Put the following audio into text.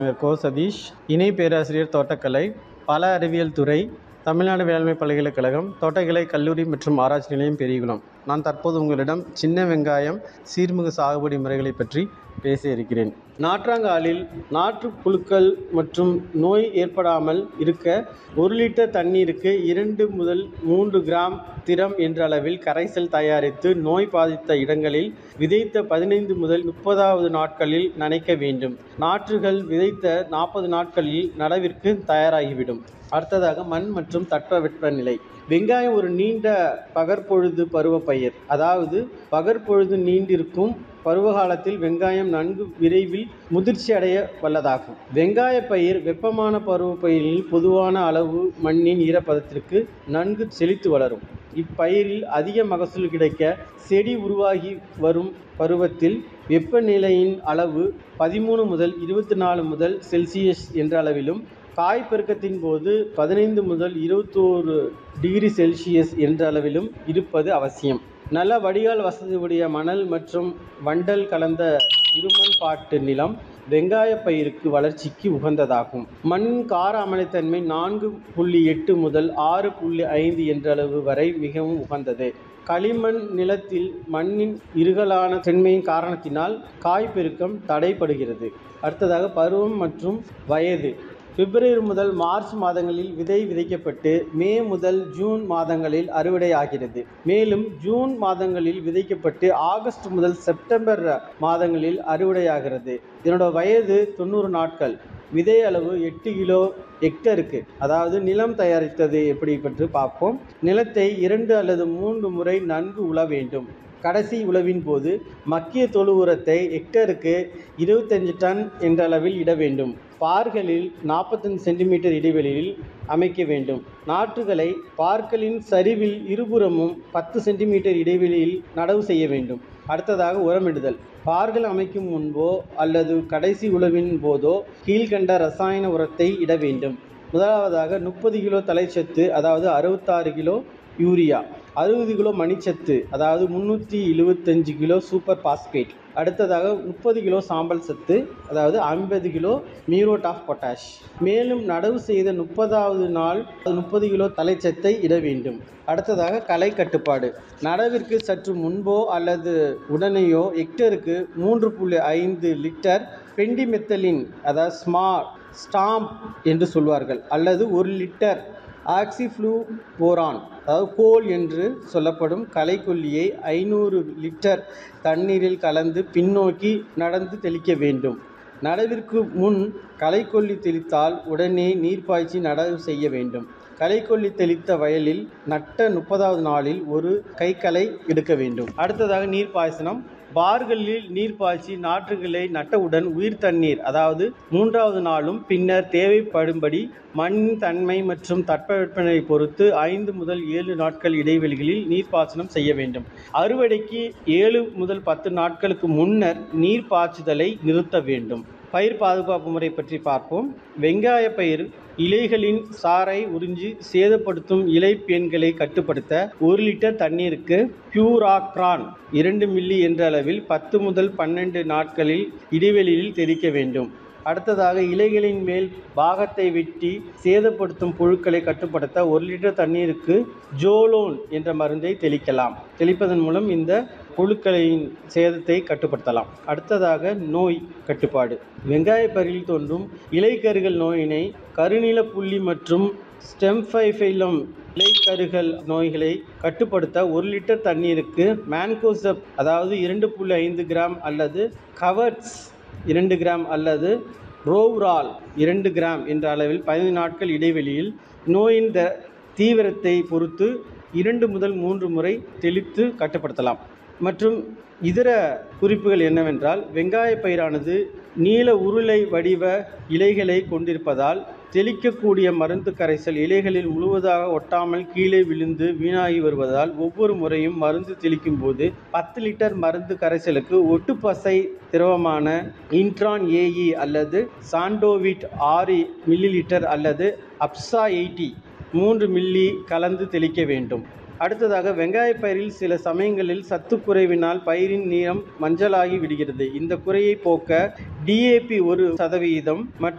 கோ சதீஷ் இணை பேராசிரியர் தோட்டக்கலை பல அறிவியல் துறை தமிழ்நாடு வேளாண்மை பல்கலைக்கழகம் தோட்டக்கலை கல்லூரி மற்றும் ஆராய்ச்சி நிலையம் பெரியகுளம் நான் தற்போது உங்களிடம் சின்ன வெங்காயம் சீர்மிகு சாகுபடி முறைகளை பற்றி பேச இருக்கிறேன் நாற்றாங்காலில் நாற்றுப் புழுக்கள் மற்றும் நோய் ஏற்படாமல் இருக்க ஒரு லிட்டர் தண்ணீருக்கு இரண்டு முதல் மூன்று கிராம் திரம் என்ற அளவில் கரைசல் தயாரித்து நோய் பாதித்த இடங்களில் விதைத்த பதினைந்து முதல் முப்பதாவது நாட்களில் நனைக்க வேண்டும் நாற்றுகள் விதைத்த நாற்பது நாட்களில் நடவிற்கு தயாராகிவிடும் அடுத்ததாக மண் மற்றும் தட்பவெப்பநிலை வெங்காயம் ஒரு நீண்ட பகற்பொழுது பருவ பயிர் அதாவது பகற்பொழுது நீண்டிருக்கும் பருவகாலத்தில் வெங்காயம் நன்கு விரைவில் முதிர்ச்சி அடைய வல்லதாகும் வெங்காய பயிர் வெப்பமான பருவ பயிரில் பொதுவான அளவு மண்ணின் ஈரப்பதத்திற்கு நன்கு செழித்து வளரும் இப்பயிரில் அதிக மகசூல் கிடைக்க செடி உருவாகி வரும் பருவத்தில் வெப்பநிலையின் அளவு பதிமூணு முதல் இருபத்தி நாலு முதல் செல்சியஸ் என்ற அளவிலும் காய் பெருக்கத்தின் போது பதினைந்து முதல் இருபத்தோரு டிகிரி செல்சியஸ் என்ற அளவிலும் இருப்பது அவசியம் நல்ல வடிகால் வசதியுடைய மணல் மற்றும் வண்டல் கலந்த இருமண் பாட்டு நிலம் வெங்காய பயிருக்கு வளர்ச்சிக்கு உகந்ததாகும் மண்ணின் கார அமிலத்தன்மை நான்கு புள்ளி எட்டு முதல் ஆறு புள்ளி ஐந்து என்ற அளவு வரை மிகவும் உகந்தது களிமண் நிலத்தில் மண்ணின் இருகலான தன்மையின் காரணத்தினால் காய் பெருக்கம் தடைப்படுகிறது அடுத்ததாக பருவம் மற்றும் வயது பிப்ரவரி முதல் மார்ச் மாதங்களில் விதை விதைக்கப்பட்டு மே முதல் ஜூன் மாதங்களில் அறுவடை ஆகிறது மேலும் ஜூன் மாதங்களில் விதைக்கப்பட்டு ஆகஸ்ட் முதல் செப்டம்பர் மாதங்களில் அறுவடையாகிறது இதனோட வயது தொண்ணூறு நாட்கள் விதை அளவு எட்டு கிலோ ஹெக்டருக்கு அதாவது நிலம் தயாரித்தது எப்படி பற்றி பார்ப்போம் நிலத்தை இரண்டு அல்லது மூன்று முறை நன்கு உழ வேண்டும் கடைசி உழவின் போது மக்கிய தொழு உரத்தை ஹெக்டருக்கு இருபத்தஞ்சு டன் என்ற அளவில் இட வேண்டும் பார்களில் நாற்பத்தஞ்சு சென்டிமீட்டர் இடைவெளியில் அமைக்க வேண்டும் நாற்றுகளை பார்களின் சரிவில் இருபுறமும் பத்து சென்டிமீட்டர் இடைவெளியில் நடவு செய்ய வேண்டும் அடுத்ததாக உரமிடுதல் பார்கள் அமைக்கும் முன்போ அல்லது கடைசி உழவின் போதோ கீழ்கண்ட ரசாயன உரத்தை இட வேண்டும் முதலாவதாக முப்பது கிலோ தலைச்சத்து அதாவது அறுபத்தாறு கிலோ யூரியா அறுபது கிலோ மணிச்சத்து அதாவது முந்நூற்றி எழுபத்தஞ்சு கிலோ சூப்பர் பாஸ்பேட் அடுத்ததாக முப்பது கிலோ சாம்பல் சத்து அதாவது ஐம்பது கிலோ மியூரோட் ஆஃப் பொட்டாஷ் மேலும் நடவு செய்த முப்பதாவது நாள் முப்பது கிலோ தலைச்சத்தை இட வேண்டும் அடுத்ததாக களை கட்டுப்பாடு நடவிற்கு சற்று முன்போ அல்லது உடனேயோ ஹெக்டருக்கு மூன்று புள்ளி ஐந்து லிட்டர் பெண்டிமெத்தலின் அதாவது ஸ்மா ஸ்டாம்ப் என்று சொல்வார்கள் அல்லது ஒரு லிட்டர் ஆக்சிஃப்ளூ போரான் அதாவது கோல் என்று சொல்லப்படும் களைக்கொல்லியை ஐநூறு லிட்டர் தண்ணீரில் கலந்து பின்னோக்கி நடந்து தெளிக்க வேண்டும் நடவிற்கு முன் களைக்கொல்லி தெளித்தால் உடனே நீர் பாய்ச்சி நடவு செய்ய வேண்டும் களைக்கொல்லி தெளித்த வயலில் நட்ட முப்பதாவது நாளில் ஒரு கைக்களை எடுக்க வேண்டும் அடுத்ததாக நீர் பாய்ச்சனம் பார்களில் நீர் பாய்ச்சி நாற்றுகளை நட்டவுடன் உயிர் தண்ணீர் அதாவது மூன்றாவது நாளும் பின்னர் தேவைப்படும்படி மண்ணின் தன்மை மற்றும் தட்பவெப்பநிலை பொறுத்து ஐந்து முதல் ஏழு நாட்கள் இடைவெளிகளில் நீர்ப்பாசனம் செய்ய வேண்டும் அறுவடைக்கு ஏழு முதல் பத்து நாட்களுக்கு முன்னர் நீர் பாய்ச்சுதலை நிறுத்த வேண்டும் பயிர் பாதுகாப்பு முறை பற்றி பார்ப்போம் வெங்காய பயிர் இலைகளின் சாறை உறிஞ்சி சேதப்படுத்தும் இலைப்பேன்களை கட்டுப்படுத்த ஒரு லிட்டர் தண்ணீருக்கு பியூராக்ரான் இரண்டு மில்லி என்ற அளவில் பத்து முதல் பன்னெண்டு நாட்களில் இடைவெளியில் தெளிக்க வேண்டும் அடுத்ததாக இலைகளின் மேல் பாகத்தை வெட்டி சேதப்படுத்தும் புழுக்களை கட்டுப்படுத்த ஒரு லிட்டர் தண்ணீருக்கு ஜோலோன் என்ற மருந்தை தெளிக்கலாம் தெளிப்பதன் மூலம் இந்த புழுக்களின் சேதத்தை கட்டுப்படுத்தலாம் அடுத்ததாக நோய் கட்டுப்பாடு வெங்காய பயிரில் தோன்றும் இலைக்கருகள் நோயினை கருநில புள்ளி மற்றும் ஸ்டெம்ஃபைஃபைலம் இலைக்கருகள் நோய்களை கட்டுப்படுத்த ஒரு லிட்டர் தண்ணீருக்கு மேன்கோசப் அதாவது இரண்டு புள்ளி ஐந்து கிராம் அல்லது கவர்ட்ஸ் இரண்டு கிராம் அல்லது ரோவ்ரால் இரண்டு கிராம் என்ற அளவில் பதினைந்து நாட்கள் இடைவெளியில் நோயின் த தீவிரத்தை பொறுத்து இரண்டு முதல் மூன்று முறை தெளித்து கட்டுப்படுத்தலாம் மற்றும் இதர குறிப்புகள் என்னவென்றால் வெங்காய பயிரானது நீல உருளை வடிவ இலைகளை கொண்டிருப்பதால் தெளிக்கக்கூடிய மருந்து கரைசல் இலைகளில் முழுவதாக ஒட்டாமல் கீழே விழுந்து வீணாகி வருவதால் ஒவ்வொரு முறையும் மருந்து தெளிக்கும் போது பத்து லிட்டர் மருந்து கரைசலுக்கு ஒட்டுப்பசை திரவமான இன்ட்ரான் ஏஇ அல்லது சாண்டோவிட் ஆறு மில்லி லிட்டர் அல்லது அப்சா எயிட்டி மூன்று மில்லி கலந்து தெளிக்க வேண்டும் அடுத்ததாக வெங்காய பயிரில் சில சமயங்களில் சத்து குறைவினால் பயிரின் நிறம் மஞ்சளாகி விடுகிறது இந்த குறையை போக்க டிஏபி ஒரு சதவிகிதம் மற்றும்